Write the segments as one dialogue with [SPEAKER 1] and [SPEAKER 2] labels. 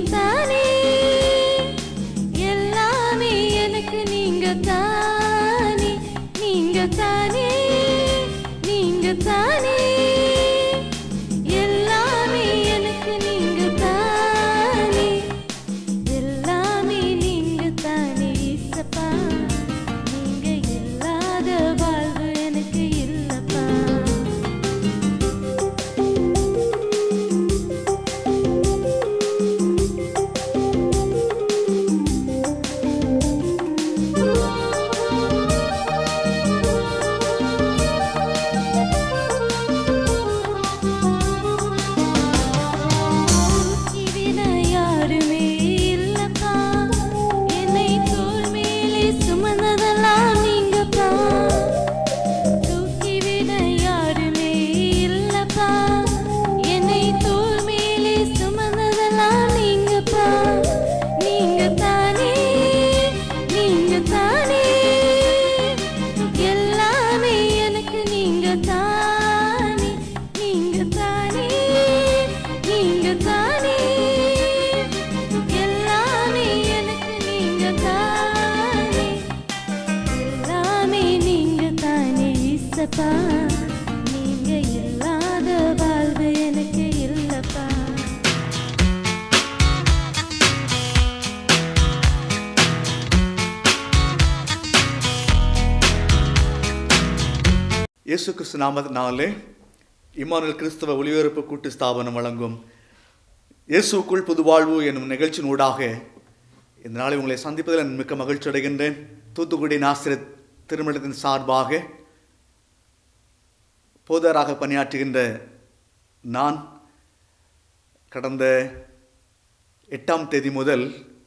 [SPEAKER 1] தானே எல்லாமே எனக்கு நீங்க தானே நீங்க தானே நீங்க தானே எல்லாமே எனக்கு நீங்க தானே எல்லாமே நீங்க தானே இசப்பா நீங்க இல்லாத வாழ்வு எனக்கு இல்லப்பா தூக்கிவிட யாருமே இல்லப்பா என்னை தோள் மேலே சுமந்ததெல்லாம் நீங்கப்பா தூக்கிவிட யாருமே இல்லப்பா என்னை தோள் மேலே சுமந்ததெல்லாம் நீங்கப்பா நீங்க தானே நீங்க தானே எல்லாமே எனக்கு நீங்க தானே நீங்க தானே நீங்க தானே எல்லாமே எனக்கு நீங்க தானே எல்லாமே நீங்க தானே இசப்பா நீங்க இல்லாத வாழ்வு எனக்கு இல்லப்பா
[SPEAKER 2] இயேசு கிறிஸ்து நாமத்தினாலே இம்மானுவேல் கிறிஸ்தவ ஒளிபரப்பு கூட்டு ஸ்தாபனம் வழங்கும் இயேசுக்குள் புது வாழ்வு என்னும் நிகழ்ச்சியின் ஊடாக இந்த நாளை உங்களை சந்திப்பதில் நான் மிக்க மகிழ்ச்சி அடைகின்றேன் தூத்துக்குடி நாசிரத் திருமணத்தின் சார்பாக போதராக பணியாற்றுகின்ற நான் கடந்த எட்டாம் தேதி முதல்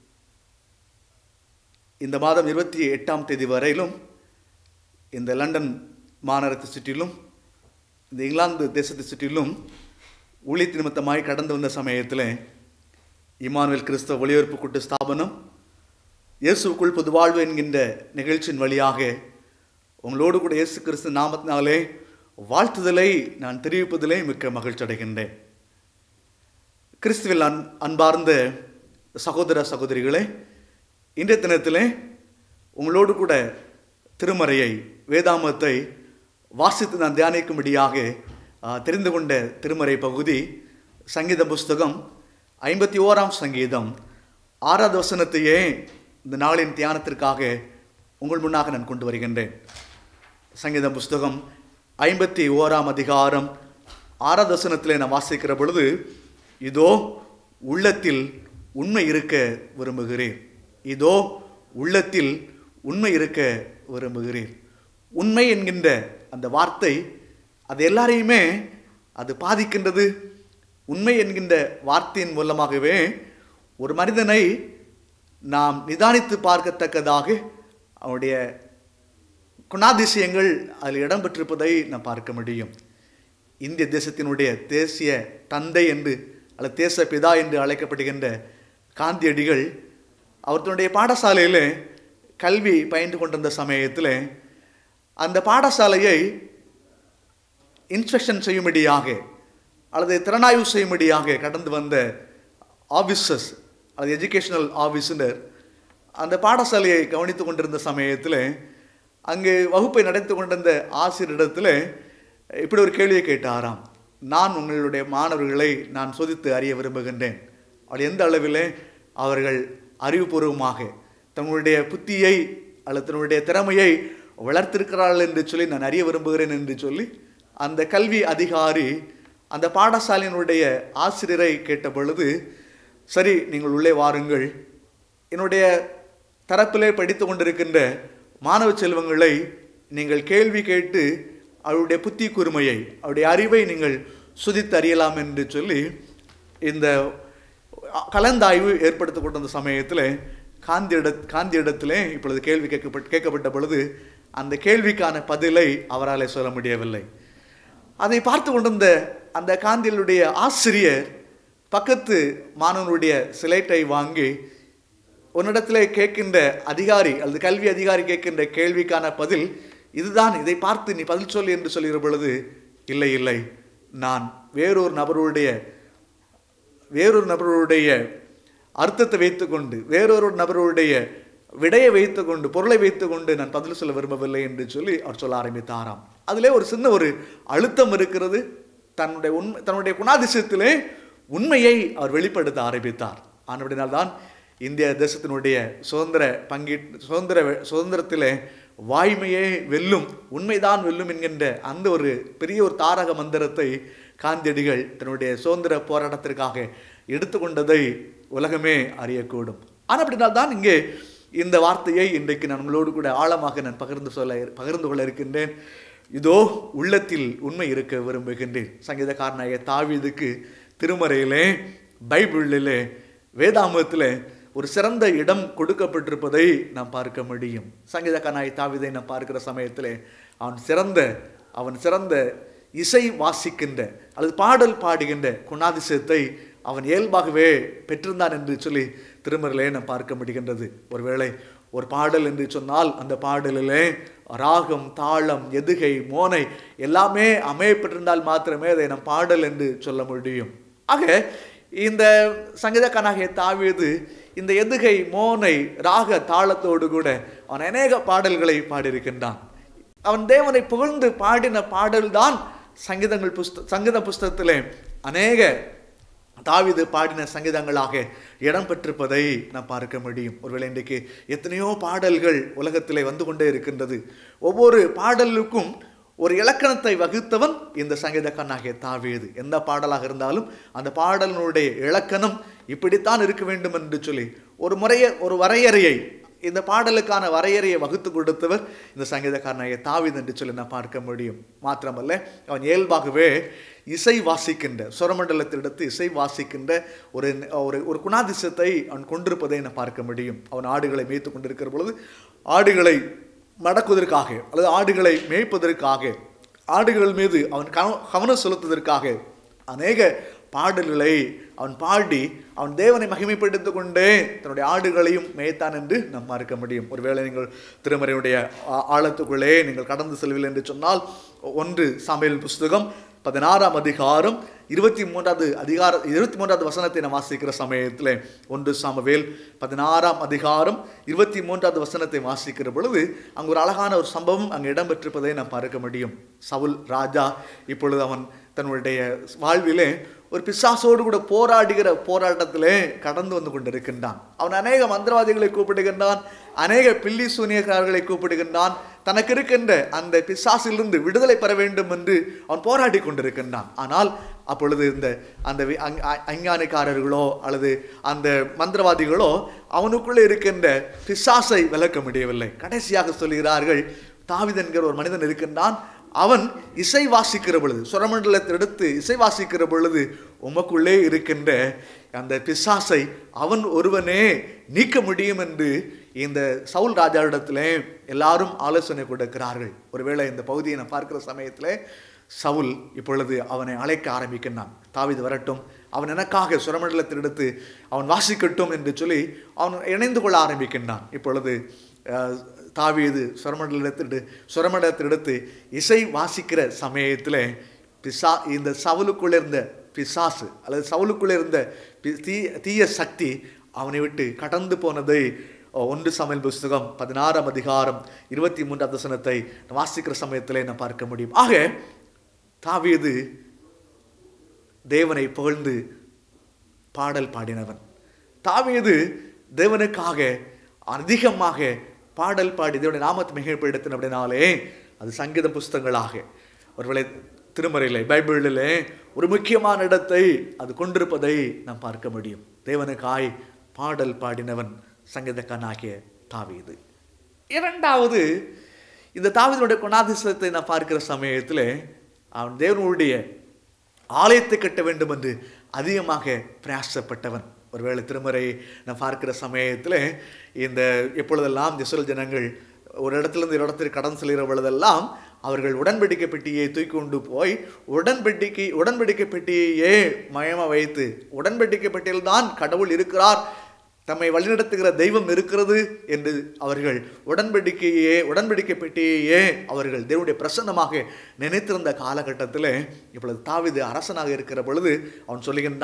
[SPEAKER 2] இந்த மாதம் இருபத்தி எட்டாம் தேதி வரையிலும் இந்த லண்டன் மாநகரத்தை சுற்றிலும் இந்த இங்கிலாந்து தேசத்தை சுற்றிலும் ஊழியத்து நிமித்தமாய் கடந்து வந்த சமயத்தில் இமானுவேல் கிறிஸ்தவ ஒளிபரப்பு கூட்டு ஸ்தாபனம் இயேசுக்குள் புதுவாழ்வு என்கின்ற நிகழ்ச்சியின் வழியாக உங்களோடு கூட இயேசு கிறிஸ்து நாமத்தினாலே வாழ்த்துதலை நான் தெரிவிப்பதிலே மிக்க மகிழ்ச்சி அடைகின்றேன் கிறிஸ்துவில் அன் அன்பார்ந்த சகோதர சகோதரிகளே இன்றைய தினத்திலே உங்களோடு கூட திருமறையை வேதாமத்தை வாசித்து நான் தியானிக்கும்படியாக ஆ, தெரிந்து கொண்ட திருமறை பகுதி சங்கீத புஸ்தகம் ஐம்பத்தி ஓராம் சங்கீதம் ஆறாவது வசனத்தையே இந்த நாளின் தியானத்திற்காக உங்கள் முன்னாக நான் கொண்டு வருகின்றேன் சங்கீத புஸ்தகம் ஐம்பத்தி ஓராம் அதிகாரம் ஆறாவது வசனத்திலே நான் வாசிக்கிற பொழுது இதோ உள்ளத்தில் உண்மை இருக்க விரும்புகிறேன் இதோ உள்ளத்தில் உண்மை இருக்க விரும்புகிறேன் உண்மை என்கின்ற அந்த வார்த்தை அது எல்லாரையுமே அது பாதிக்கின்றது உண்மை என்கின்ற வார்த்தையின் மூலமாகவே ஒரு மனிதனை நாம் நிதானித்து பார்க்கத்தக்கதாக அவனுடைய குணாதிசயங்கள் அதில் இடம்பெற்றிருப்பதை நாம் பார்க்க முடியும் இந்திய தேசத்தினுடைய தேசிய தந்தை என்று அல்லது தேச பிதா என்று அழைக்கப்படுகின்ற காந்தியடிகள் அவர் தன்னுடைய பாடசாலையில் கல்வி பயின்று கொண்டிருந்த சமயத்தில் அந்த பாடசாலையை இன்ஸ்பெக்ஷன் செய்யும்படியாக அல்லது திறனாய்வு செய்யும்படியாக கடந்து வந்த ஆஃபீஸர்ஸ் அல்லது எஜுகேஷனல் ஆஃபீஸர் அந்த பாடசாலையை கவனித்து கொண்டிருந்த சமயத்தில் அங்கே வகுப்பை நடத்தி கொண்டிருந்த ஆசிரியரிடத்தில் இப்படி ஒரு கேள்வியை கேட்டாராம் நான் உங்களுடைய மாணவர்களை நான் சோதித்து அறிய விரும்புகின்றேன் அவர் எந்த அளவில் அவர்கள் அறிவுபூர்வமாக தங்களுடைய புத்தியை அல்லது தன்னுடைய திறமையை வளர்த்திருக்கிறார்கள் என்று சொல்லி நான் அறிய விரும்புகிறேன் என்று சொல்லி அந்த கல்வி அதிகாரி அந்த பாடசாலையினுடைய ஆசிரியரை கேட்ட பொழுது சரி நீங்கள் உள்ளே வாருங்கள் என்னுடைய தரப்பிலே படித்து கொண்டிருக்கின்ற மாணவ செல்வங்களை நீங்கள் கேள்வி கேட்டு அவருடைய புத்தி கூர்மையை அவருடைய அறிவை நீங்கள் சுதித்து அறியலாம் என்று சொல்லி இந்த கலந்தாய்வு ஏற்படுத்தி கொண்டிருந்த சமயத்தில் காந்தி இட காந்தி இடத்திலே இப்பொழுது கேள்வி கேட்கப்பட்டு கேட்கப்பட்ட பொழுது அந்த கேள்விக்கான பதிலை அவரால் சொல்ல முடியவில்லை அதை பார்த்து கொண்டிருந்த அந்த காந்தியனுடைய ஆசிரியர் பக்கத்து மாணவனுடைய சிலைட்டை வாங்கி உன்னிடத்திலே கேட்கின்ற அதிகாரி அல்லது கல்வி அதிகாரி கேட்கின்ற கேள்விக்கான பதில் இதுதான் இதை பார்த்து நீ பதில் சொல்லு என்று சொல்லுகிற பொழுது இல்லை இல்லை நான் வேறொரு நபருடைய வேறொரு நபருடைய அர்த்தத்தை வைத்துக்கொண்டு வேறொரு நபருடைய விடையை வைத்துக்கொண்டு பொருளை வைத்துக்கொண்டு நான் பதில் சொல்ல விரும்பவில்லை என்று சொல்லி அவர் சொல்ல ஆரம்பித்தாராம் அதிலே ஒரு சின்ன ஒரு அழுத்தம் இருக்கிறது தன்னுடைய உண்மை தன்னுடைய குணாதிசயத்திலே உண்மையை அவர் வெளிப்படுத்த ஆரம்பித்தார் ஆனபடினால்தான் இந்திய தேசத்தினுடைய சுதந்திர பங்கீ சுதந்திர சுதந்திரத்திலே வாய்மையே வெல்லும் உண்மைதான் வெல்லும் என்கின்ற அந்த ஒரு பெரிய ஒரு தாரக மந்திரத்தை காந்தியடிகள் தன்னுடைய சுதந்திர போராட்டத்திற்காக எடுத்துக்கொண்டதை உலகமே அறியக்கூடும் ஆனால் அப்படினால் தான் இங்கே இந்த வார்த்தையை இன்றைக்கு நான் உங்களோடு கூட ஆழமாக நான் பகிர்ந்து சொல்ல பகிர்ந்து கொள்ள இருக்கின்றேன் இதோ உள்ளத்தில் உண்மை இருக்க விரும்புகின்றேன் சங்கீதக்காரனாய தாவீதுக்கு திருமறையிலே பைபிளிலே வேதாமத்திலே ஒரு சிறந்த இடம் கொடுக்கப்பட்டிருப்பதை நாம் பார்க்க முடியும் சங்கீதக்காரனாய் தாவீதை நாம் பார்க்கிற சமயத்திலே அவன் சிறந்த அவன் சிறந்த இசை வாசிக்கின்ற அல்லது பாடல் பாடுகின்ற குணாதிசயத்தை அவன் இயல்பாகவே பெற்றிருந்தான் என்று சொல்லி திருமறையிலே நாம் பார்க்க முடிகின்றது ஒருவேளை ஒரு பாடல் என்று சொன்னால் அந்த பாடலிலே ராகம் தாளம் எதுகை மோனை எல்லாமே அமையப்பட்டிருந்தால் மாத்திரமே அதை நம் பாடல் என்று சொல்ல முடியும் ஆக இந்த சங்கீதக்கானாகிய தாவீது இந்த எதுகை மோனை ராக தாளத்தோடு கூட அவன் அநேக பாடல்களை பாடியிருக்கின்றான் அவன் தேவனை புகழ்ந்து பாடின பாடல்தான் சங்கீதங்கள் புஸ்த சங்கீத புஸ்தகத்திலே அநேக தாவீது பாடின சங்கீதங்களாக இடம் பெற்றிருப்பதை நாம் பார்க்க முடியும் ஒருவேளை இன்றைக்கு எத்தனையோ பாடல்கள் உலகத்திலே வந்து கொண்டே இருக்கின்றது ஒவ்வொரு பாடலுக்கும் ஒரு இலக்கணத்தை வகுத்தவன் இந்த சங்கீதக்கண்ணாகிய தாவீது எந்த பாடலாக இருந்தாலும் அந்த பாடலினுடைய இலக்கணம் இப்படித்தான் இருக்க வேண்டும் என்று சொல்லி ஒரு முறைய ஒரு வரையறையை இந்த பாடலுக்கான வரையறையை வகுத்து கொடுத்தவர் இந்த சங்கீதக்காரனாகிய தாவீது என்று சொல்லி நான் பார்க்க முடியும் மாத்திரமல்ல அவன் இயல்பாகவே இசை வாசிக்கின்ற சுரமண்டலத்திடத்து இசை வாசிக்கின்ற ஒரு ஒரு ஒரு குணாதிசயத்தை அவன் கொண்டிருப்பதை நான் பார்க்க முடியும் அவன் ஆடுகளை மேய்த்து கொண்டிருக்கிற பொழுது ஆடுகளை மடக்குவதற்காக அல்லது ஆடுகளை மேய்ப்பதற்காக ஆடுகள் மீது அவன் கவ- கவனம் செலுத்துவதற்காக அநேக பாடல்களை அவன் பாடி அவன் தேவனை மகிமைப்படுத்திக் கொண்டே தன்னுடைய ஆடுகளையும் மேய்த்தான் என்று நாம் பார்க்க முடியும் ஒருவேளை நீங்கள் திருமறையுடைய ஆ- ஆழத்துக்குள்ளே நீங்கள் கடந்து செல்வீர்கள் என்று சொன்னால் ஒன்று சமையல் புஸ்தகம் பதினாறாம் அதிகாரம் இருபத்தி மூன்றாவது அதிகார இருபத்தி மூன்றாவது வசனத்தை நாம் வாசிக்கிற சமயத்தில் ஒன்று சாமுவேல் பதினாறாம் அதிகாரம் இருபத்தி மூன்றாவது வசனத்தை வாசிக்கிற பொழுது அங்கு ஒரு அழகான ஒரு சம்பவம் அங்கு இடம்பெற்றிருப்பதை நாம் பார்க்க முடியும் சவுல் ராஜா இப்பொழுது அவன் தன்னுடைய வாழ்விலே ஒரு பிசாசோடு கூட போராடுகிற போராட்டத்திலே கடந்து வந்து கொண்டிருக்கின்றான் அவன் அநேக மந்திரவாதிகளை கூப்பிடுகின்றான் அநேக பில்லி சூனியக்காரர்களை கூப்பிடுகின்றான் தனக்கு இருக்கின்ற அந்த பிசாசிலிருந்து விடுதலை பெற வேண்டும் என்று அவன் போராடி கொண்டிருக்கின்றான் ஆனால் அப்பொழுது இந்த அந்த வி- அங்- அ- அஞ்ஞானிக்காரர்களோ அல்லது அந்த மந்திரவாதிகளோ அவனுக்குள்ளே இருக்கின்ற பிசாசை விளக்க முடியவில்லை கடைசியாக சொல்கிறார்கள் தாவீது என்கிற ஒரு மனிதன் இருக்கின்றான் அவன் இசை வாசிக்கிற பொழுது சுரமண்டலத்தை எடுத்து இசை வாசிக்கிற பொழுது உமக்குள்ளே இருக்கின்ற அந்த பிசாசை அவன் ஒருவனே நீக்க முடியும் என்று இந்த சவுல் ராஜாவிடத்திலே எல்லாரும் ஆலோசனை கொடுக்கிறார்கள் ஒருவேளை இந்த பகுதியை நான் பார்க்கிற சமயத்திலே சவுல் இப்பொழுது அவனை அழைக்க ஆரம்பிக்கின்றான் தாவீது வரட்டும் அவன் எனக்காக சுரமண்டலத்தில் எடுத்து அவன் வாசிக்கட்டும் என்று சொல்லி அவன் இணைந்து கொள்ள ஆரம்பிக்கின்றான் இப்பொழுது அஹ், தாவீது சுரமண்டலத்திட்டு சுரமண்டலத்தில் எடுத்து இசை வாசிக்கிற சமயத்தில் பிசா இந்த சவுலுக்குள்ள இருந்த பிசாசு அல்லது சவுலுக்குள்ள இருந்த பி- தீ தீய சக்தி அவனை விட்டு கடந்து போனதை அஹ், ஒன்று சமையல் புஸ்தகம் பதினாறாம் அதிகாரம் இருபத்தி மூன்றாம் வசனத்தை வாசிக்கிற சமயத்திலே நான் பார்க்க முடியும் ஆக தாவீது தேவனை புகழ்ந்து பாடல் பாடினவன் தாவீது தேவனுக்காக அதிகமாக பாடல் பாடி தேவனுடைய நாமத்தை மிகப்படுத்தின அப்படின்னாலே அது சங்கீத புஸ்தகங்களாக ஒருவேளை திருமறையிலே பைபிளிலே ஒரு முக்கியமான இடத்தை அது கொண்டிருப்பதை நாம் பார்க்க முடியும் தேவனுக்காய் பாடல் பாடினவன் சங்கீதக்கானாகிய தாவீது இரண்டாவது இந்த தாவீதுடைய குணாதிசயத்தை நான் பார்க்கிற சமயத்தில் அவன் தேவனுடைய ஆலயத்தை கட்ட வேண்டும் என்று அதிகமாக பிரயாசப்பட்டவன் ஒருவேளை திருமறை நான் பார்க்கிற சமயத்தில் இந்த எப்பொழுதெல்லாம் இஸ்ரேல் ஜனங்கள் ஒரு இடத்துலேருந்து ஒரு இடத்திற்கு கடன் செல்கிற பொழுதெல்லாம் அவர்கள் உடன்படிக்கை பெட்டியை தூக்கி கொண்டு போய் உடன்படிக்கை உடன்படிக்கை பெட்டியையே மயமா வைத்து உடன்படிக்கை பெட்டியில்தான் கடவுள் இருக்கிறார் தம்மை வழிநடத்துகிற தெய்வம் இருக்கிறது என்று அவர்கள் உடன்படிக்கையே உடன்படிக்கை பெட்டியையே அவர்கள் தேவனுடைய பிரசன்னமாக நினைத்திருந்த காலகட்டத்தில் இப்பொழுது தாவீது அரசனாக இருக்கிற பொழுது அவன் சொல்லுகின்றான்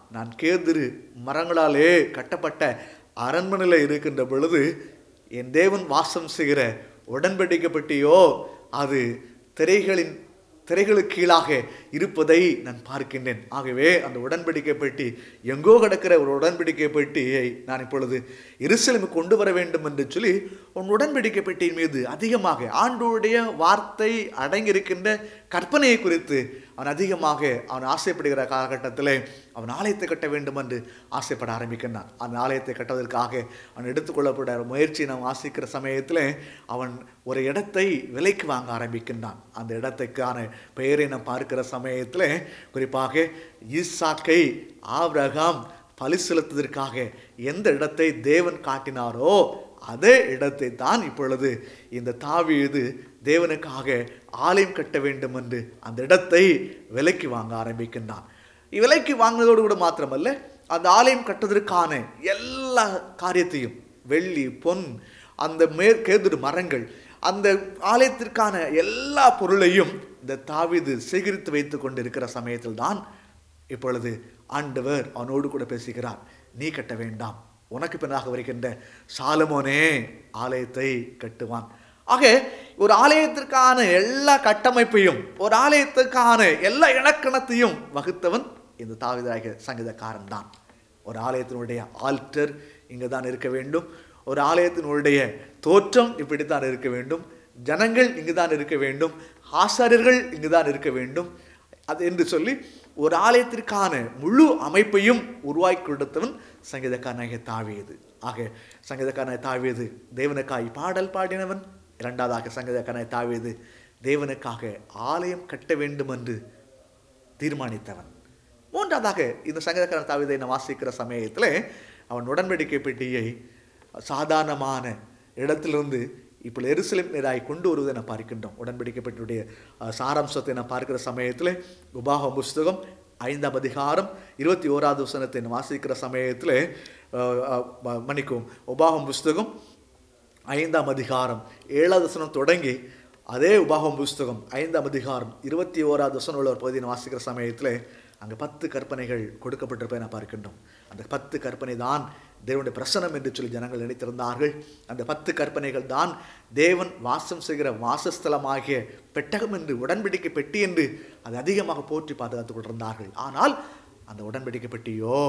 [SPEAKER 2] நான் கேதுரு மரங்களாலே கட்டப்பட்ட அரண்மனையில் இருக்கின்ற பொழுது என் தேவன் வாசம் செய்கிற உடன்படிக்கை பெட்டியோ அது திரைகளின் திரைகளுக்கு கீழாக இருப்பதை நான் பார்க்கின்றேன் ஆகவே அந்த உடன்படிக்கை பெட்டி எங்கோ கிடக்கிற ஒரு உடன்படிக்கை பெட்டியை நான் இப்பொழுது எருசலேமுக்கு கொண்டு வர வேண்டும் என்று சொல்லி உன் உடன்படிக்கை பெட்டியின் மீது அதிகமாக ஆண்டோடைய வார்த்தை அடங்கியிருக்கின்ற கற்பனையை குறித்து அவன் அதிகமாக அவன் ஆசைப்படுகிற காலகட்டத்தில் அவன் ஆலயத்தை கட்ட வேண்டும் என்று ஆசைப்பட ஆரம்பிக்கின்றான் அந்த ஆலயத்தை கட்டுவதற்காக அவன் எடுத்துக்கொள்ளப்பட முயற்சி நாம் வாசிக்கிற சமயத்தில் அவன் ஒரு இடத்தை விலைக்கு வாங்க ஆரம்பிக்கின்றான் அந்த இடத்துக்கான பெயரை நாம் பார்க்கிற சமயத்தில் குறிப்பாக ஈசாக்கை ஆபிரகாம் பலி செலுத்துவதற்காக எந்த இடத்தை தேவன் காட்டினாரோ அதே இடத்தை தான் இப்பொழுது இந்த தாவீது தேவனுக்காக ஆலயம் கட்ட வேண்டும் என்று அந்த இடத்தை விலைக்கு வாங்க ஆரம்பிக்கின்றான் விலைக்கு வாங்கினதோடு கூட மாத்திரமல்ல அந்த ஆலயம் கட்டுவதற்கான எல்லா காரியத்தையும் வெள்ளி பொன் அந்த மேற்கேதுரு மரங்கள் அந்த ஆலயத்திற்கான எல்லா பொருளையும் இந்த தாவீது சேகரித்து வைத்து கொண்டிருக்கிற சமயத்தில் தான் இப்பொழுது ஆண்டவர் அவனோடு கூட பேசுகிறார் நீ கட்ட வேண்டாம் உனக்கு பின்னாக வருகின்ற சாலமோனே ஆலயத்தை கட்டுவான் ஆக ஒரு ஆலயத்திற்கான எல்லா கட்டமைப்பையும் ஒரு ஆலயத்துக்கான எல்லா இலக்கணத்தையும் வகுத்தவன் இந்த தாவிதாகிய சங்கீதக்காரன் தான் ஒரு ஆலயத்தினுடைய ஆல்டர் இங்கே தான் இருக்க வேண்டும் ஒரு ஆலயத்தினுடைய தோற்றம் இப்படித்தான் இருக்க வேண்டும் ஜனங்கள் இங்கு தான் இருக்க வேண்டும் ஆசாரியர்கள் இங்கு தான் இருக்க வேண்டும் அது என்று சொல்லி ஒரு ஆலயத்திற்கான முழு அமைப்பையும் உருவாக்கி கொடுத்தவன் சங்கீதக்காரனாகிய தாவியது ஆக சங்கீதக்காரனாய் தாவியது தேவனுக்காய் பாடல் பாடினவன் இரண்டாவதாக சங்கீதக்காரனாய் தாவியது தேவனுக்காக ஆலயம் கட்ட வேண்டும் என்று தீர்மானித்தவன் மூன்றாவதாக இந்த சங்கீதக்காரன் தாவிதை நான் வாசிக்கிற சமயத்தில் அவன் உடன்படிக்கை பெட்டியை சாதாரணமான இடத்திலிருந்து இப்போ எருசலேம் நேராய் கொண்டு வருவதை நான் பார்க்கின்றோம் உடன்படிக்கை பெட்டியுடைய அஹ், சாராம்சத்தை நான் பார்க்கிற சமயத்தில் உபாகம் புஸ்தகம் ஐந்தாம் அதிகாரம் இருபத்தி ஓராவது வசனத்தை நான் வாசிக்கிற சமயத்தில் அஹ், அஹ், ம- மன்னிக்கவும் உபாகம் புஸ்தகம் ஐந்தாம் அதிகாரம் ஏழாவது வசனம் தொடங்கி அதே உபாகம் புஸ்தகம் ஐந்தாம் அதிகாரம் இருபத்தி ஓராவது வசனம் உள்ள ஒரு பகுதியை நான் வாசிக்கிற சமயத்தில் அங்கே பத்து கற்பனைகள் கொடுக்கப்பட்டிருப்பதை நான் பார்க்கின்றோம் அந்த பத்து கற்பனை தான் தேவனுடைய பிரசனம் என்று சொல்லி ஜனங்கள் நினைத்திருந்தார்கள் அந்த பத்து கற்பனைகள் தான் தேவன் வாசம் செய்கிற வாசஸ்தலமாகிய பெட்டகம் என்று உடன்படிக்கை பெட்டி என்று அதை அதிகமாக போற்றி பாதுகாத்துக் கொண்டிருந்தார்கள் ஆனால் அந்த உடன்படிக்கை பெட்டியோ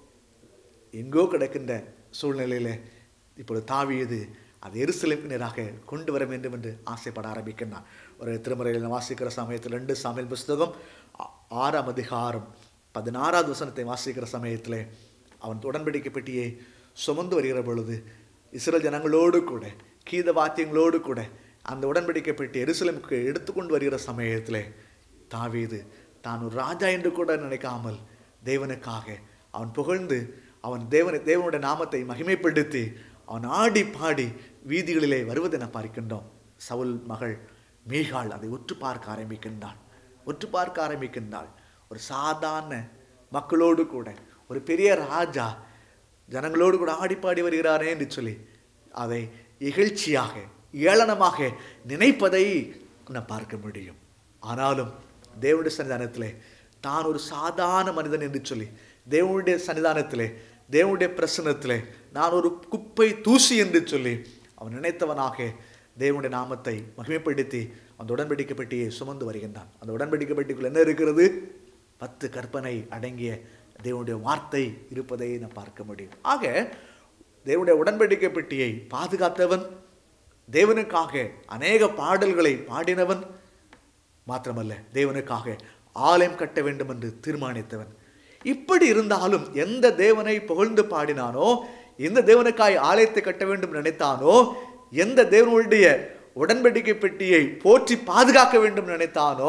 [SPEAKER 2] எங்கோ கிடக்கின்ற சூழ்நிலையில் இப்பொழுது தாவியது அது எருசலேமுக்கு நேராக கொண்டு வர வேண்டும் என்று ஆசைப்பட ஆரம்பிக்கின்றான் ஒரு திருமறையில் வாசிக்கிற சமயத்தில் ரெண்டு சாமியல் புஸ்தகம் ஆ- ஆறாம் அதிகாரம் பதினாறாவது வசனத்தை வாசிக்கிற சமயத்தில் அவன் உடன்படிக்கை பெட்டியை சுமந்து வருகிற பொழுது இஸ்ரேல் ஜனங்களோடு கூட கீத வாத்தியங்களோடு கூட அந்த உடன்படிக்கை பெட்டி எருசலேமுக்கு எடுத்துக்கொண்டு வருகிற சமயத்தில் தாவீது தான் ஒரு ராஜா என்று கூட நினைக்காமல் தேவனுக்காக அவன் புகழ்ந்து அவன் தேவனை தேவனுடைய நாமத்தை மகிமைப்படுத்தி அவன் ஆடி பாடி வீதிகளிலே வருவதை நான் பார்க்கின்றோம் சவுல் மகள் மீகாள் அதை உற்று பார்க்க ஆரம்பிக்கின்றாள் உற்று பார்க்க ஆரம்பிக்கின்றாள் ஒரு சாதாரண மக்களோடு கூட ஒரு பெரிய ராஜா ஜனங்களோடு கூட ஆடி பாடி வருகிறாரே என்று சொல்லி அதை இகழ்ச்சியாக ஏளனமாக நினைப்பதை நான் பார்க்க முடியும் ஆனாலும் தேவனுடைய சன்னிதானத்திலே தான் ஒரு சாதாரண மனிதன் என்று சொல்லி தேவனுடைய சன்னிதானத்திலே தேவனுடைய பிரசன்னத்திலே நான் ஒரு குப்பை தூசி என்று சொல்லி அவன் நினைத்தவனாக தேவனுடைய நாமத்தை மகிமைப்படுத்தி அந்த உடன்படிக்கை பெட்டியை சுமந்து வருகின்றான் அந்த உடன்படிக்கை பெட்டிக்குள் என்ன இருக்கிறது பத்து கற்பனை அடங்கிய தேவனுடைய வார்த்தை இருப்பதை நான் பார்க்க முடியும் ஆக தேவனுடைய உடன்படிக்கை பெட்டியை பாதுகாத்தவன் தேவனுக்காக அநேக பாடல்களை பாடினவன் மாத்திரமல்ல தேவனுக்காக ஆலயம் கட்ட வேண்டும் என்று தீர்மானித்தவன் இப்படி இருந்தாலும் எந்த தேவனை புகழ்ந்து பாடினானோ எந்த தேவனுக்காய் ஆலயத்தை கட்ட வேண்டும் நினைத்தானோ எந்த தேவனுடைய உடன்படிக்கை பெட்டியை போற்றி பாதுகாக்க வேண்டும் நினைத்தானோ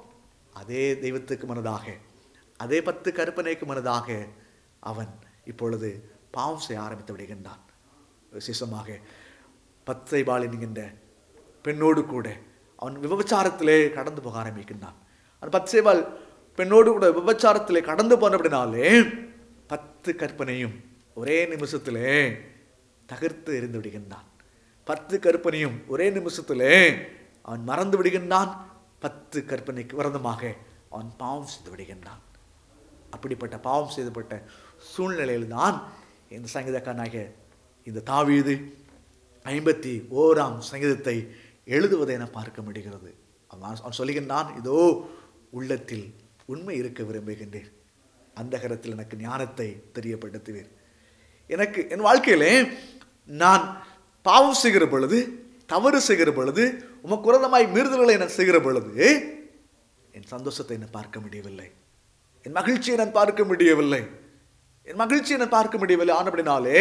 [SPEAKER 2] அதே தெய்வத்துக்கு மனதாக அதே பத்து கற்பனைக்கு மனதாக அவன் இப்பொழுது பாவம் செய்ய ஆரம்பித்து விடுகின்றான் விசேஷமாக பத்தை பால் என்கின்ற பெண்ணோடு கூட அவன் விபச்சாரத்திலே கடந்து போக ஆரம்பிக்கின்றான் அந்த பத்சேபால் பெண்ணோடு கூட விபச்சாரத்திலே கடந்து போனபடினாலே பத்து கற்பனையும் ஒரே நிமிஷத்திலே தகர்த்து எறிந்து விடுகின்றான் பத்து கற்பனையும் ஒரே நிமிஷத்திலே அவன் மறந்து விடுகின்றான் பத்து கற்பனைக்கு விரதமாக அவன் பாவம் செய்து விடுகின்றான் அப்படிப்பட்ட பாவம் செய்துபட்ட சூழ்நிலையில் தான் இந்த சங்கீதக்காரனாகிய இந்த தாவீது ஐம்பத்தி ஓராம் சங்கீதத்தை எழுதுவதை என பார்க்க முடிகிறது அவன் அவன் சொல்லுகின்றான் இதோ உள்ளத்தில் உண்மை இருக்க விரும்புகின்றேன் அந்த கரத்தில் எனக்கு ஞானத்தை தெரியப்படுத்துவேன் எனக்கு என் வாழ்க்கையிலே நான் பாவம் செய்கிற பொழுது தவறு செய்கிற பொழுது உமக்கு உரதமாய் மீறுதல்களை நான் செய்கிற பொழுது என் சந்தோஷத்தை நான் பார்க்க முடியவில்லை என் மகிழ்ச்சியை நான் பார்க்க முடியவில்லை என் மகிழ்ச்சியை நான் பார்க்க முடியவில்லை ஆனபடினாலே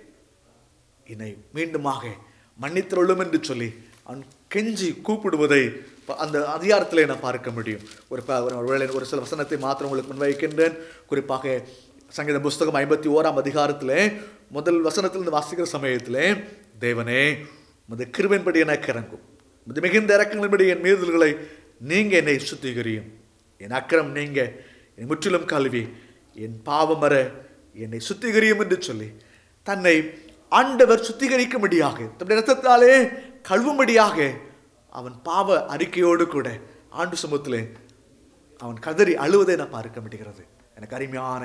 [SPEAKER 2] என்னை மீண்டுமாக மன்னித்தருளும் என்று சொல்லி அவன் கெஞ்சி கூப்பிடுவதை ப- அந்த அதிகாரத்திலே நான் பார்க்க முடியும் ஒரு ப- ஒரு வேளை ஒரு சில வசனத்தை மாத்திரம் உங்களுக்கு முன்வைக்கின்றேன் குறிப்பாக சங்கீத புஸ்தகம் ஐம்பத்தி ஓராம் அதிகாரத்திலே முதல் வசனத்திலிருந்து வாசிக்கிற சமயத்திலே தேவனே உமது கிருபையின்படி எனக்கு இறங்கும் உமது மிகுந்த இறக்கங்களின்படி என் மீறுதல்களை நீங்க என்னை சுத்திகரியும் என் அக்கிரம் நீங்க என்னை முற்றிலும் கல்வி என் பாவம் வர என்னை சுத்திகரியும் என்று சொல்லி தன்னை ஆண்டவர் சுத்திகரிக்கும்படியாக தம்முடைய ரத்தத்தாலே கழுவும்படியாக அவன் பாவ அறிக்கையோடு கூட ஆண்டு சமூகத்திலே அவன் கதறி அழுவதை நான் பார்க்க முடிகிறது எனக்கு அருமையான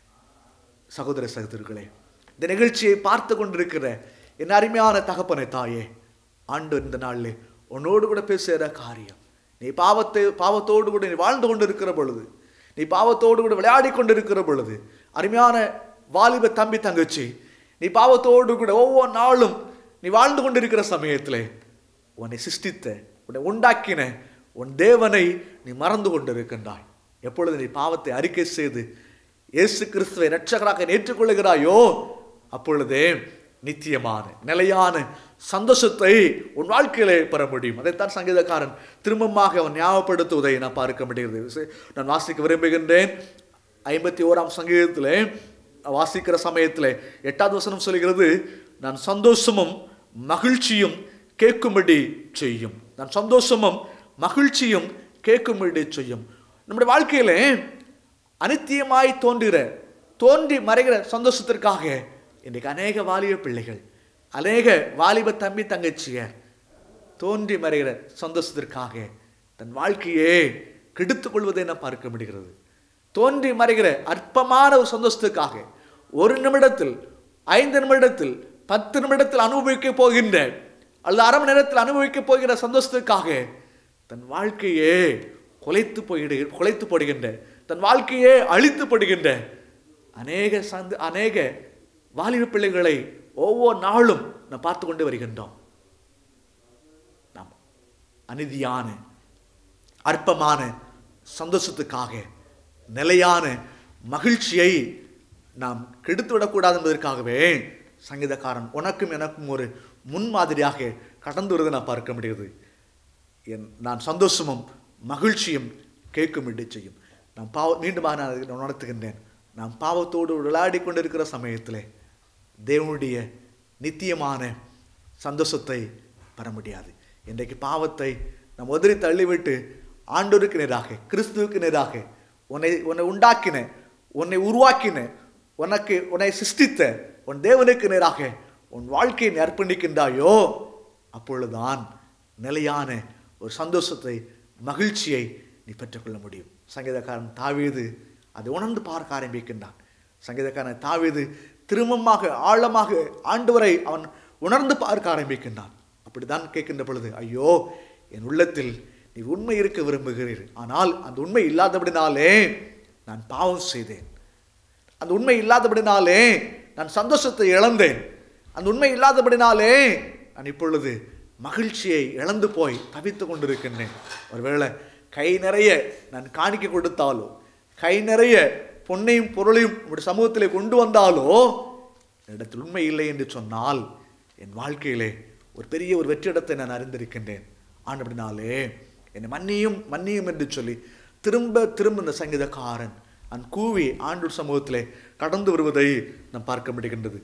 [SPEAKER 2] சகோதர சகோதரர்களே இந்த நிகழ்ச்சியை பார்த்து கொண்டிருக்கிற என் அருமையான தகப்பனை தாயே ஆண்டு இந்த நாளில் உன்னோடு கூட பேசுகிற காரியம் நீ பாவத்தை பாவத்தோடு கூட நீ வாழ்ந்து கொண்டிருக்கிற பொழுது நீ பாவத்தோடு கூட விளையாடி கொண்டிருக்கிற பொழுது அருமையான வாலிப தம்பி தங்கச்சி நீ பாவத்தோடு கூட ஒவ்வொரு நாளும் நீ வாழ்ந்து கொண்டிருக்கிற சமயத்திலே உன்னை சிருஷ்டித்த உன்னை உண்டாக்கின உன் தேவனை நீ மறந்து கொண்டிருக்கின்றாய் எப்பொழுது நீ பாவத்தை அறிக்கை செய்து இயேசு கிறிஸ்துவை இரட்சகராக ஏற்றுக்கொள்கிறாயோ அப்பொழுதே நித்தியமான நிலையான சந்தோஷத்தை உன் வாழ்க்கையிலே பெற முடியும் அதைத்தான் சங்கீதக்காரன் திரும்பமாக அவன் ஞாபகப்படுத்துவதை நான் பார்க்க முடிகிறது நான் வாசிக்க விரும்புகின்றேன் ஐம்பத்தி ஓராம் சங்கீதத்திலே வாசிக்கிற சமயத்திலே எட்டாவது வசனம் சொல்கிறது நான் சந்தோஷமும் மகிழ்ச்சியும் கேட்கும்படி செய்யும் நான் சந்தோஷமும் மகிழ்ச்சியும் கேட்கும்படி செய்யும் நம்முடைய வாழ்க்கையிலே அனித்தியமாய் தோன்றுகிற தோன்றி மறைகிற சந்தோஷத்திற்காக இன்றைக்கு அநேக வாலிப பிள்ளைகள் அநேக வாலிப தம்பி தங்கச்சியர் தோன்றி மறைகிற சந்தோஷத்திற்காக தன் வாழ்க்கையே கெடுத்துக் கொள்வதை நான் பார்க்க முடிகிறது தோன்றி மறைகிற அற்பமான ஒரு சந்தோஷத்துக்காக ஒரு நிமிடத்தில் ஐந்து நிமிடத்தில் பத்து நிமிடத்தில் அனுபவிக்க போகின்ற அல்லது அரை மணி நேரத்தில் அனுபவிக்க போகிற சந்தோஷத்துக்காக தன் வாழ்க்கையே குலைத்து போயிடு குலைத்து போடுகின்ற தன் வாழ்க்கையே அழித்து போடுகின்ற அநேக சந்த அநேக வாலிப பிள்ளைகளை ஒவ்வொரு நாளும் நாம் பார்த்து கொண்டு வருகின்றோம் நாம் அநீதியான அற்பமான சந்தோஷத்துக்காக நிலையான மகிழ்ச்சியை நாம் கெடுத்து விடக்கூடாது என்பதற்காகவே சங்கீதக்காரன் உனக்கும் எனக்கும் ஒரு முன்மாதிரியாக கடந்து வருவதை நான் பார்க்க முடியுது என் நான் சந்தோஷமும் மகிழ்ச்சியும் கேட்கும்படி செய்யும் நான் பாவ மீண்டுமாக நான் அதை உணர்த்துகின்றேன் நான் பாவத்தோடு விளையாடி கொண்டிருக்கிற சமயத்திலே தேவனுடைய நித்தியமான சந்தோஷத்தை பெற முடியாது இன்றைக்கு பாவத்தை நாம் உதறி தள்ளிவிட்டு ஆண்டோருக்கு நேராக கிறிஸ்துவுக்கு நேராக உன்னை உன்னை உண்டாக்கின உன்னை உருவாக்கின உனக்கு உன்னை சிருஷ்டித்த உன் தேவனுக்கு நேராக உன் வாழ்க்கையை நீ அர்ப்பணிக்கின்றாயோ அப்பொழுதுதான் நிலையான ஒரு சந்தோஷத்தை மகிழ்ச்சியை நீ பெற்றுக்கொள்ள முடியும் சங்கீதக்காரன் தாவீது அதை உணர்ந்து பார்க்க ஆரம்பிக்கின்றான் சங்கீதக்காரன் தாவீது திரும்பமாக ஆழமாக ஆண்டவரை அவன் உணர்ந்து பார்க்க ஆரம்பிக்கின்றான் அப்படிதான் கேட்கின்ற பொழுது ஐயோ என் உள்ளத்தில் நீ உண்மை இருக்க விரும்புகிறீர் ஆனால் அந்த உண்மை இல்லாதபடினாலே நான் பாவம் செய்தேன் அந்த உண்மை இல்லாதபடினாலே நான் சந்தோஷத்தை இழந்தேன் அந்த உண்மை இல்லாதபடினாலே நான் இப்பொழுது மகிழ்ச்சியை இழந்து போய் தவித்து கொண்டிருக்கின்றேன் ஒருவேளை கை நிறைய நான் காணிக்க கொடுத்தாலோ கை நிறைய பொன்னையும் பொருளையும் உங்களுடைய சமூகத்திலே கொண்டு வந்தாலோ என்னிடத்தில் உண்மை இல்லை என்று சொன்னால் என் வாழ்க்கையிலே ஒரு பெரிய ஒரு வெற்றிடத்தை நான் அறிந்திருக்கின்றேன் ஆனபடினாலே என்னை மன்னியும் மன்னியும் என்று சொல்லி திரும்ப திரும்ப இந்த சங்கீதக்காரன் நான் கூவி ஆண்டு சமூகத்திலே கடந்து வருவதை நாம் பார்க்க முடிகின்றது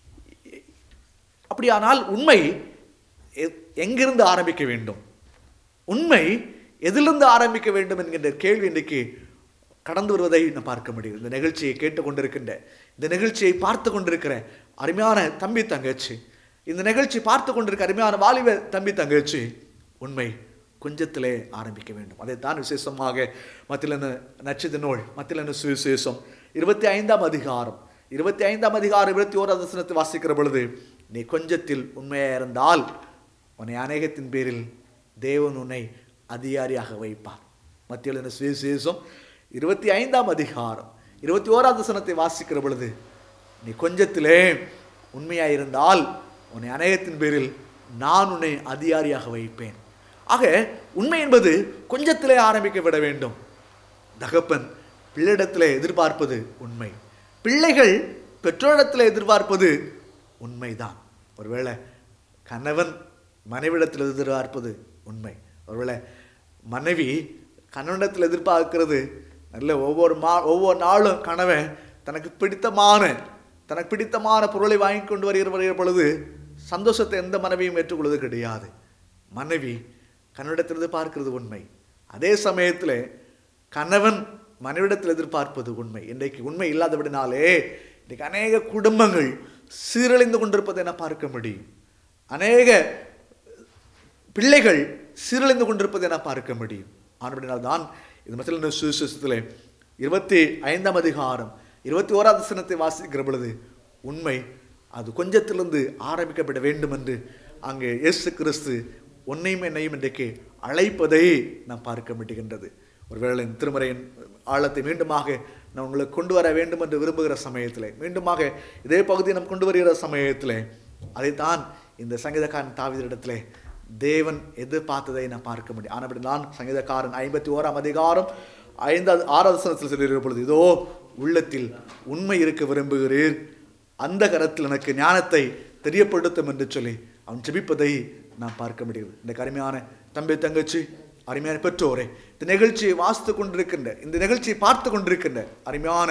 [SPEAKER 2] அப்படியானால் உண்மை எ- எங்கிருந்து ஆரம்பிக்க வேண்டும் உண்மை எதிலிருந்து ஆரம்பிக்க வேண்டும் என்கின்ற கேள்வி இன்றைக்கு கடந்து வருவதை நான் பார்க்க முடியும் இந்த நிகழ்ச்சியை கேட்டுக்கொண்டிருக்கின்ற இந்த நிகழ்ச்சியை பார்த்து கொண்டிருக்கிற அருமையான தம்பி தங்கச்சி இந்த நிகழ்ச்சி பார்த்து கொண்டிருக்க அருமையான வாலிப தம்பி தங்கச்சி உண்மை கொஞ்சத்திலே ஆரம்பிக்க வேண்டும் அதைத்தான் விசேஷமாக மத்திலன நட்சத்திர நூல் மத்திலன சுவிசேஷம் இருபத்தி ஐந்தாம் அதிகாரம் இருபத்தி ஐந்தாம் அதிகாரம் இருபத்தி ஓராவது வசனத்தை வாசிக்கிற பொழுது நீ கொஞ்சத்தில் உண்மையாக இருந்தால் உன்னை அநேகத்தின் பேரில் தேவன் உன்னை அதிகாரியாக வைப்பார் மத்தியில் சுவிசேஷம் இருபத்தி ஐந்தாம் அதிகாரம் இருபத்தி ஓராவது வசனத்தை வாசிக்கிற பொழுது நீ கொஞ்சத்திலே உண்மையாயிருந்தால் உன்னை அநேகத்தின் பேரில் நான் உன்னை அதிகாரியாக வைப்பேன் ஆக உண்மை என்பது கொஞ்சத்திலே ஆரம்பிக்க விட வேண்டும் தகப்பன் பிள்ளையிடத்திலே எதிர்பார்ப்பது உண்மை பிள்ளைகள் பெற்றோரிடத்தில் எதிர்பார்ப்பது உண்மைதான் ஒருவேளை கணவன் மனைவிடத்தில் எதிர்பார்ப்பது உண்மை ஒருவேளை மனைவி கணவனிடத்தில் எதிர்பார்க்கிறது நல்ல ஒவ்வொரு மா ஒவ்வொரு நாளும் கணவன் தனக்கு பிடித்தமான தனக்கு பிடித்தமான பொருளை வாங்கி கொண்டு வருகிற வருகிற பொழுது சந்தோஷத்தை எந்த மனைவியும் ஏற்றுக்கொள்வது கிடையாது மனைவி கணவனிடத்தில் எதிர்பார்க்கிறது உண்மை அதே சமயத்தில் கணவன் மனைவிடத்தில் எதிர்பார்ப்பது உண்மை இன்றைக்கு உண்மை இல்லாதபடினாலே இன்றைக்கு அநேக குடும்பங்கள் சீரழிந்து கொண்டிருப்பதை என பார்க்க முடியும் அநேக பிள்ளைகள் சீரழிந்து கொண்டிருப்பதை என பார்க்க முடியும் ஆனபடினால் தான் இது மத்திய சுவிசேஷத்தில் இருபத்தி ஐந்தாம் அதிகாரம் இருபத்தி ஓராவது வசனத்தை வாசிக்கிற பொழுது உண்மை அது கொஞ்சத்திலிருந்து ஆரம்பிக்கப்பட வேண்டும் என்று அங்கே இயேசு கிறிஸ்து உன்னையும் என்னையும் இன்றைக்கு அழைப்பதை நாம் பார்க்க முடிகின்றது ஒருவேளை இந்த திருமறையின் ஆழத்தை மீண்டுமாக நான் உங்களுக்கு கொண்டு வர வேண்டும் என்று விரும்புகிற சமயத்தில் மீண்டுமாக இதே பகுதியை நாம் கொண்டு வருகிற சமயத்தில் அதைத்தான் இந்த சங்கீதக்காரன் தாவிதரிடத்திலே தேவன் எதிர்பார்த்ததை நான் பார்க்க முடியும் ஆனபடி நான் சங்கீதக்காரன் ஐம்பத்தி ஓராம் அதிகாரம் ஐந்தாவது ஆறாவது வசனத்தில் சொல்லியிருக்கிற பொழுது இதோ உள்ளத்தில் உண்மை இருக்க விரும்புகிறீர் அந்த கரத்தில் எனக்கு ஞானத்தை தெரியப்படுத்தும் என்று சொல்லி அவன் ஜெபிப்பதை நான் பார்க்க முடியுது இந்த அருமையான தம்பி தங்கச்சி அருமையான பெற்றோரே இந்த நிகழ்ச்சியை வாசித்து கொண்டிருக்கின்ற இந்த நிகழ்ச்சியை பார்த்து கொண்டிருக்கின்ற அருமையான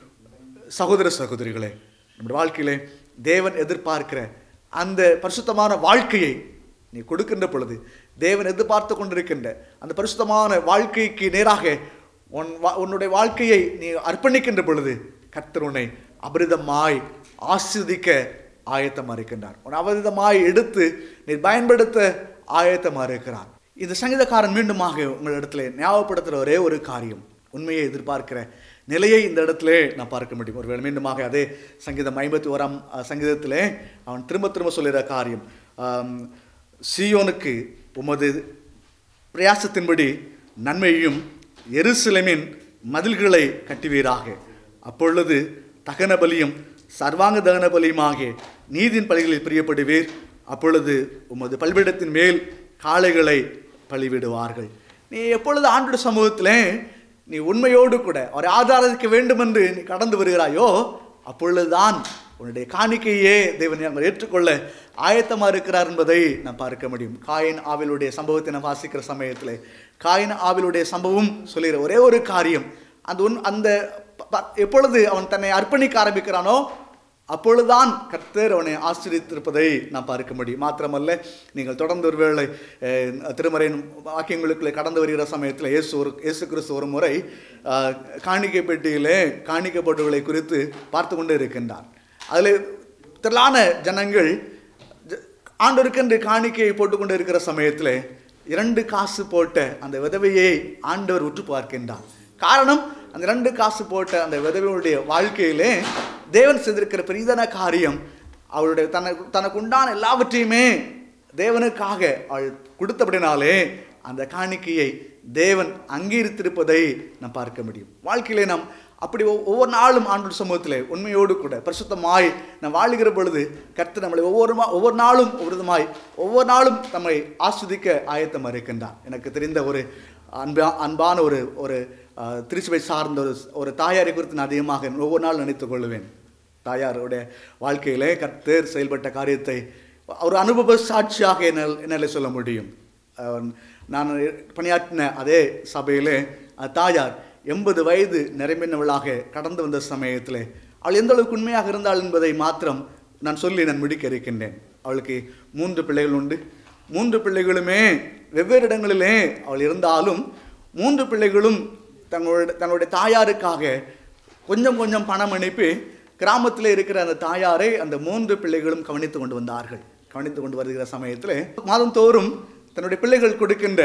[SPEAKER 2] சகோதர சகோதரிகளே நம்முடைய வாழ்க்கையிலே தேவன் எதிர்பார்க்கிற அந்த பரிசுத்தமான வாழ்க்கையை நீ கொடுக்கின்ற பொழுது தேவன் எதிர்பார்த்து கொண்டிருக்கின்ற அந்த பரிசுத்தமான வாழ்க்கைக்கு நேராக உன் வா- உன்னுடைய வாழ்க்கையை நீ அர்ப்பணிக்கின்ற பொழுது கர்த்தர் உன்னை அபரிதமாய் ஆஸ்வதிக்க ஆயத்தமாக இருக்கின்றார் உன் அபரிதமாய் எடுத்து நீ பயன்படுத்த ஆயத்தமாக இருக்கிறார் இந்த சங்கீதக்காரன் மீண்டுமாக உங்களிடத்துல ஞாபகப்படுத்துகிற ஒரே ஒரு காரியம் உண்மையை எதிர்பார்க்கிற நிலையை இந்த இடத்துல நான் பார்க்க முடியும் ஒருவேளை மீண்டுமாக அதே சங்கீதம் ஐம்பத்தி ஓராம் அஹ், சங்கீதத்திலே அவன் திரும்ப திரும்ப சொல்லுகிற காரியம் ஆம், சீயோனுக்கு உமது பிரயாசத்தின்படி நன்மையும் எருசலேமின் மதில்களை கட்டுவீராக அப்பொழுது தகன பலியும் சர்வாங்க தகன பலியுமாகிய நீதின் பலிகளில் பிரியப்படுவீர் அப்பொழுது உமது பல்விடத்தின் மேல் காளைகளை பலிவிடுவார்கள் நீ எப்பொழுது ஆண்டு சமூகத்திலே நீ உண்மையோடு கூட அவரை ஆதாரிக்க வேண்டும் என்று நீ கடந்து வருகிறாயோ அப்பொழுதுதான் உன்னுடைய காணிக்கையே தேவன் அவர் ஏற்றுக்கொள்ள ஆயத்தமாக இருக்கிறார் என்பதை நாம் பார்க்க முடியும் காயின் ஆவிலுடைய சம்பவத்தை நாம் வாசிக்கிற சமயத்தில் காயின் ஆவிலுடைய சம்பவம் சொல்லுகிற ஒரே ஒரு காரியம் அந்த உன் அந்த ப- ப- எப்பொழுது அவன் தன்னை அர்ப்பணிக்க ஆரம்பிக்கிறானோ அப்பொழுதுதான் கர்த்தர் அவனை ஆசிரியத்திருப்பதை நாம் பார்க்க முடியும் மாத்திரமல்ல நீங்கள் தொடர்ந்து ஒருவேளை அஹ், திருமறையின் வாக்கியங்களுக்குள்ளே கடந்து வருகிற சமயத்தில் இயேசு ஒரு இயேசு கிறிஸ்து ஒரு முறை அஹ், காணிக்கை பெட்டியிலே காணிக்கைப்பட்டுகளை குறித்து பார்த்து கொண்டு இருக்கின்றார் அதில் திரளான ஜனங்கள் ஜ- ஆண்டவருக்கென்று காணிக்கையை போட்டுக்கொண்டு இருக்கிற சமயத்தில் இரண்டு காசு போட்ட அந்த விதவையை ஆண்டவர் உற்று பார்க்கின்றார் காரணம் அந்த ரெண்டு காசு போட்ட அந்த விதவையுடைய வாழ்க்கையிலே தேவன் செய்திருக்கிற பெரிதான காரியம் அவளுடைய தனக்கு தனக்கு உண்டான எல்லாவற்றையுமே தேவனுக்காக அவள் கொடுத்தபடினாலே அந்த காணிக்கையை தேவன் அங்கீகரித்திருப்பதை நாம் பார்க்க முடியும் வாழ்க்கையிலே நாம் அப்படி ஒவ்- ஒவ்வொரு நாளும் ஆண்டு சமூகத்தில் உண்மையோடு கூட பரிசுத்தமாய் நாம் வாழுகிற பொழுது கர்த்தர் நம்மளை ஒவ்வொரு மா- ஒவ்வொரு நாளும் ஒவ்வொரு விதமாய் ஒவ்வொரு நாளும் நம்மை ஆஸ்வதிக்க ஆயத்தமாக இருக்கின்றார் எனக்கு தெரிந்த ஒரு அன்பா அன்பான ஒரு ஒரு அஹ், திருச்சபை சார்ந்த ஒரு ஒரு தாயாரை குறித்து நான் அதிகமாக ஒவ்வொரு நாள் நினைத்துக் கொள்வேன் தாயாருடைய வாழ்க்கையிலே கர்த்தர் செயல்பட்ட காரியத்தை ஒரு அனுபவ சாட்சியாக என்னால் என்னால் சொல்ல முடியும் அஹ் நான் பணியாற்றின அதே சபையிலே அஹ் தாயார் எண்பது வயது நிறைம்பினவளாக கடந்து வந்த சமயத்தில் அவள் எந்த அளவுக்கு உண்மையாக இருந்தாள் என்பதை மாத்திரம் நான் சொல்லி நான் முடிக்க இருக்கின்றேன் அவளுக்கு மூன்று பிள்ளைகள் உண்டு மூன்று பிள்ளைகளுமே வெவ்வேறு இடங்களிலே அவள் இருந்தாலும் மூன்று பிள்ளைகளும் தங்களுடைய தன்னுடைய தாயாருக்காக கொஞ்சம் கொஞ்சம் பணம் அனுப்பி கிராமத்தில் இருக்கிற அந்த தாயாரை அந்த மூன்று பிள்ளைகளும் கவனித்து கொண்டு வந்தார்கள் கவனித்து கொண்டு வருகிற சமயத்தில் மாதந்தோறும் தன்னுடைய பிள்ளைகள் கொடுக்கின்ற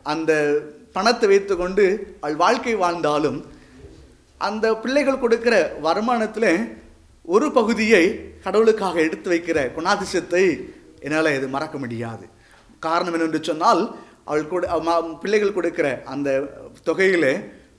[SPEAKER 2] அந்த பணத்தை வைத்துக்கொண்டு அவள் வாழ்க்கை வாழ்ந்தாலும் அந்த பிள்ளைகள் கொடுக்கிற வருமானத்தில் ஒரு பகுதியை கடவுளுக்காக எடுத்து வைக்கிற குணாதிசயத்தை என்னால் இது மறக்க முடியாது காரணம் என்னென்று சொன்னால் அவள் கூட அவ ம- பிள்ளைகள் கொடுக்கிற அந்த தொகையிலே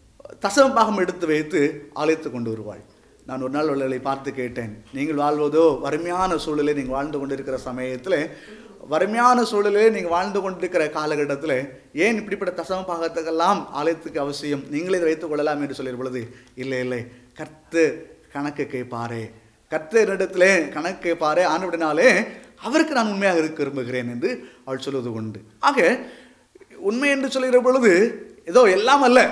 [SPEAKER 2] தசம பாகம் எடுத்து வைத்து ஆலயத்து கொண்டு வருவாள் நான் ஒரு நாள் அவர்களை பார்த்து கேட்டேன் நீங்கள் வாழ்வதோ வறுமையான சூழலில் நீங்கள் வாழ்ந்து கொண்டிருக்கிற சமயத்தில் வறுமையான சூழலில் நீங்கள் வாழ்ந்து கொண்டிருக்கிற காலகட்டத்தில் ஏன் இப்படிப்பட்ட தசம பாகத்துக்கெல்லாம் ஆலயத்துக்கு அவசியம் நீங்களே இதை வைத்துக் கொள்ளலாம் என்று சொல்லிய பொழுது இல்லை இல்லை கர்த்து கணக்கு கேட்பாரே கர்த்தரிடத்திலே கணக்கு கேட்பாரே ஆனவிடனாலே அவருக்கு நான் உண்மையாக இருக்க விரும்புகிறேன் என்று அவள் சொல்வது உண்டு ஆக உண்மை என்று சொல்லுகிற பொழுது ஏதோ எல்லாம் அல்ல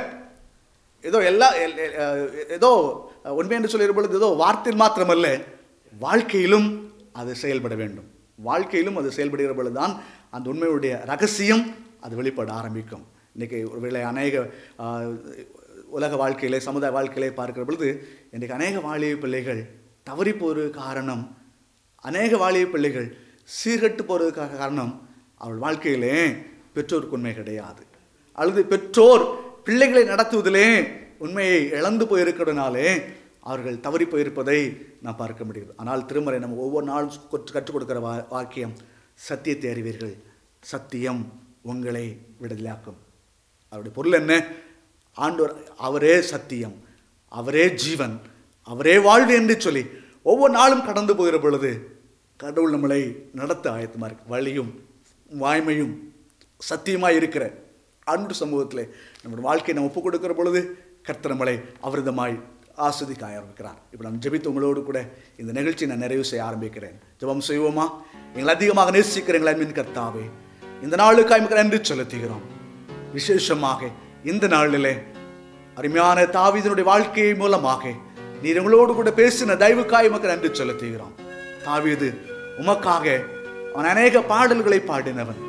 [SPEAKER 2] ஏதோ எல்லா எல்- எல்- அஹ் ஏதோ உண்மை என்று சொல்லுகிற பொழுது ஏதோ வார்த்தையில் மாத்திரமல்ல வாழ்க்கையிலும் அது செயல்பட வேண்டும் வாழ்க்கையிலும் அது செயல்படுகிற பொழுதுதான் அந்த உண்மையுடைய ரகசியம் அது வெளிப்பட ஆரம்பிக்கும் இன்றைக்கி ஒருவேளை அநேக ஆஹ், உலக வாழ்க்கையிலே சமுதாய வாழ்க்கையிலே பார்க்கிற பொழுது இன்றைக்கு அநேக வாலிப பிள்ளைகள் தவறி போகிற காரணம் அநேக வாலிப பிள்ளைகள் சீர்கட்டு போகிறதுக்காக காரணம் அவள் வாழ்க்கையிலே பெற்றோருக்கு உண்மை கிடையாது அல்லது பெற்றோர் பிள்ளைகளை நடத்துவதிலே உண்மையை இழந்து போயிருக்கிறதுனாலே அவர்கள் தவறி போயிருப்பதை நாம் பார்க்க முடியுது ஆனால் திருமறை நம்ம ஒவ்வொரு நாளும் கொற்று- கற்றுக் கொடுக்கிற வா வாக்கியம் சத்தியத்தை அறிவீர்கள் சத்தியம் உங்களை விடுதலையாக்கும் அவருடைய பொருள் என்ன ஆண்டவர் அவரே சத்தியம் அவரே ஜீவன் அவரே வாழ்வு என்று சொல்லி ஒவ்வொரு நாளும் கடந்து போகிற பொழுது கடவுள் நம்மளை நடத்த ஆயத்தமாக இருக்கு வழியும் வாய்மையும் சத்தியமாக இருக்கிற அன்பு சமூகத்தில் நம்முடைய வாழ்க்கையை நம்ம ஒப்புக் கொடுக்கிற பொழுது கர்த்தர் நம்மளை அவரிதமாய் ஆஸ்வதிக்க ஆரம்பிக்கிறார் இப்போ நான் ஜெபித்து உங்களோடு கூட இந்த நிகழ்ச்சியை நான் நிறைவு செய்ய ஆரம்பிக்கிறேன் ஜெபம் செய்வோமா எங்களை அதிகமாக நேசிக்கிறீங்களா மின் கர்த்தாவே இந்த நாளுக்காய் மிக நன்றி செலுத்துகிறோம் விசேஷமாக இந்த நாளிலே அருமையான தாவீதனுடைய வாழ்க்கை மூலமாக நீர் எங்களோடு கூட பேசின தயவுக்காய் உமக்கு நன்றி செலுத்துகிறோம் தாவீது உமக்காக அவன் அநேக பாடல்களை பாடினவன்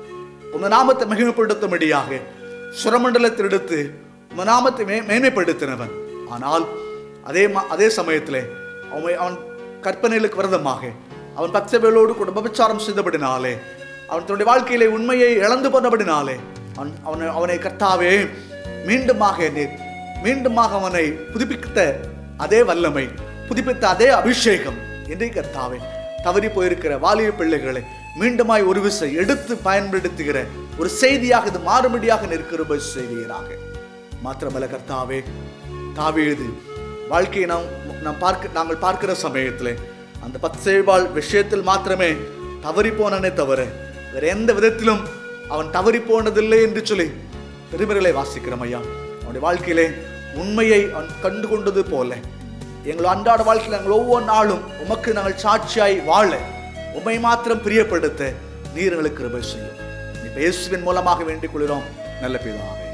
[SPEAKER 2] உங்க நாமத்தை மகிமைப்படுத்தும்படியாக சுரமண்டலத்தில் எடுத்து உங்க நாமத்தை மே மேன்மைப்படுத்தினவன் ஆனால் அதே மா- அதே சமயத்தில் அவன் அவன் கற்பனைகளுக்கு விரதமாக அவன் பக்தவேலோடு கூட பபிச்சாரம் செய்தபடினாலே அவன் தன்னுடைய வாழ்க்கையிலே உண்மையை இழந்து போனபடினாலே அவன் அவனை அவனை கர்த்தாவே மீண்டுமாக நீர் மீண்டுமாக அவனை புதுப்பித்த அதே வல்லமை புதுப்பித்த அதே அபிஷேகம் என்றே கர்த்தாவே தவறி போயிருக்கிற வாலிய பிள்ளைகளை மீண்டுமாய் ஒரு விசை எடுத்து பயன்படுத்துகிற ஒரு செய்தியாக இது மாறுபடியாக நிற்கிற செய்வீராக மாத்திரமல்ல கர்த்தாவே தாவீது வாழ்க்கையை நாம் நாம் பார்க்க நாங்கள் பார்க்கிற சமயத்தில் அந்த பத்சேபால் விஷயத்தில் மாத்திரமே தவறி போனனே தவிர வேற எந்த விதத்திலும் அவன் தவறி போனதில்லை என்று சொல்லி பெருமைகளை வாசிக்கிறோம் ஐயா அவனுடைய வாழ்க்கையிலே உண்மையை அவன் கண்டு கொண்டது போல எங்கள் அன்றாட வாழ்க்கையில் நாங்கள் ஒவ்வொரு நாளும் உமக்கு நாங்கள் சாட்சியாய் வாழ உம்மை மாத்திரம் பிரியப்படுத்த நீர் எங்களுக்கு கிருபை செய்யும் இப்ப இயேசுவின் மூலமாக வேண்டிக் கொள்கிறோம் நல்ல பிதாவே